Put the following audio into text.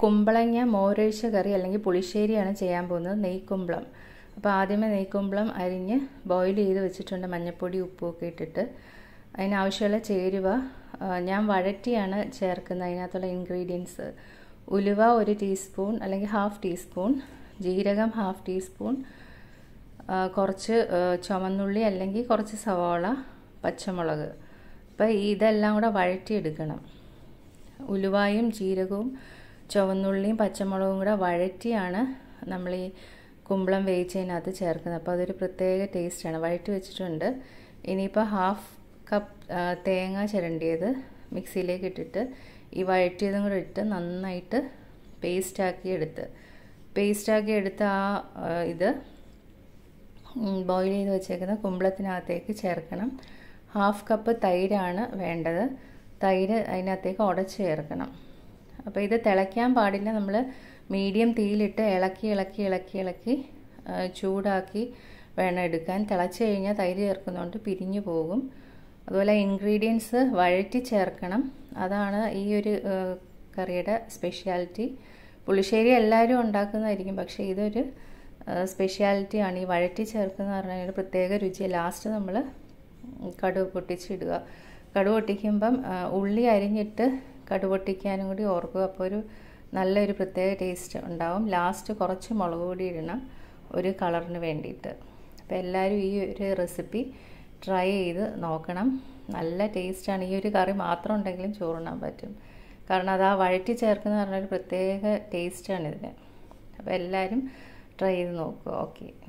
കുമ്പളങ്ങ മോരൊഴിച്ച കറി അല്ലെങ്കിൽ പുളിശ്ശേരിയാണ് ചെയ്യാൻ പോകുന്നത് നെയ്ക്കുമ്പളം അപ്പോൾ ആദ്യമേ നെയ്ക്കുമ്പളം അരിഞ്ഞ് ബോയിൽ ചെയ്ത് വെച്ചിട്ടുണ്ട് മഞ്ഞൾപ്പൊടി ഉപ്പുമൊക്കെ ഇട്ടിട്ട് അതിനാവശ്യമുള്ള ചേരുവ ഞാൻ വഴറ്റിയാണ് ചേർക്കുന്നത് അതിനകത്തുള്ള ഇൻഗ്രീഡിയൻസ് ഉലുവ ഒരു ടീസ്പൂൺ അല്ലെങ്കിൽ ഹാഫ് ടീസ്പൂൺ ജീരകം ഹാഫ് ടീസ്പൂൺ കുറച്ച് ചുമന്നുള്ളി അല്ലെങ്കിൽ കുറച്ച് സവാള പച്ചമുളക് അപ്പോൾ ഇതെല്ലാം കൂടെ വഴറ്റിയെടുക്കണം ഉലുവായും ജീരകവും ചുവന്നുള്ളിയും പച്ചമുളകും കൂടെ വഴറ്റിയാണ് നമ്മൾ ഈ കുമ്പളം വേവിച്ചതിനകത്ത് ചേർക്കുന്നത് അപ്പോൾ അതൊരു പ്രത്യേക ടേസ്റ്റാണ് വഴറ്റി വെച്ചിട്ടുണ്ട് ഇനിയിപ്പോൾ ഹാഫ് കപ്പ് തേങ്ങ ചിരണ്ടിയത് മിക്സിയിലേക്ക് ഇട്ടിട്ട് ഈ വഴറ്റിയതും കൂടെ ഇട്ട് നന്നായിട്ട് പേസ്റ്റാക്കി എടുത്ത് പേസ്റ്റാക്കി എടുത്ത ആ ഇത് ബോയിൽ ചെയ്ത് വെച്ചേക്കുന്ന കുമ്പളത്തിനകത്തേക്ക് ചേർക്കണം ഹാഫ് കപ്പ് തൈരാണ് വേണ്ടത് തൈര് അതിനകത്തേക്ക് ഉടച്ച് ചേർക്കണം അപ്പോൾ ഇത് തിളയ്ക്കാൻ പാടില്ല നമ്മൾ മീഡിയം തീയിലിട്ട് ഇളക്കി ഇളക്കി ഇളക്കി ഇളക്കി ചൂടാക്കി വേണം എടുക്കാൻ തിളച്ച് കഴിഞ്ഞാൽ തൈര് ചേർക്കുന്നതുകൊണ്ട് പിരിഞ്ഞു പോകും അതുപോലെ ഇൻഗ്രീഡിയൻസ് വഴറ്റി ചേർക്കണം അതാണ് ഈ ഒരു കറിയുടെ സ്പെഷ്യാലിറ്റി പുളിശ്ശേരി എല്ലാവരും ഉണ്ടാക്കുന്നതായിരിക്കും പക്ഷേ ഇതൊരു സ്പെഷ്യാലിറ്റിയാണ് ഈ വഴറ്റി ചേർക്കുന്ന പറഞ്ഞാൽ പ്രത്യേക രുചി ലാസ്റ്റ് നമ്മൾ കടുക് പൊട്ടിച്ചിടുക കടുക് പൊട്ടിക്കുമ്പം ഉള്ളി അരിഞ്ഞിട്ട് കടുക് പൊട്ടിക്കാനും കൂടി ഓർക്കുക അപ്പോൾ ഒരു നല്ലൊരു പ്രത്യേക ടേസ്റ്റ് ഉണ്ടാവും ലാസ്റ്റ് കുറച്ച് മുളക് പൊടി ഇടണം ഒരു കളറിന് വേണ്ടിയിട്ട് അപ്പോൾ എല്ലാവരും ഈ ഒരു റെസിപ്പി ട്രൈ ചെയ്ത് നോക്കണം നല്ല ടേസ്റ്റാണ് ഈ ഒരു കറി മാത്രം ഉണ്ടെങ്കിലും ചോറുണ്ണാൻ പറ്റും കാരണം അത് ആ വഴറ്റി ചേർക്കുന്ന പറഞ്ഞൊരു പ്രത്യേക ടേസ്റ്റാണ് ഇതിന് അപ്പോൾ എല്ലാവരും ട്രൈ ചെയ്ത് നോക്കുക ഓക്കെ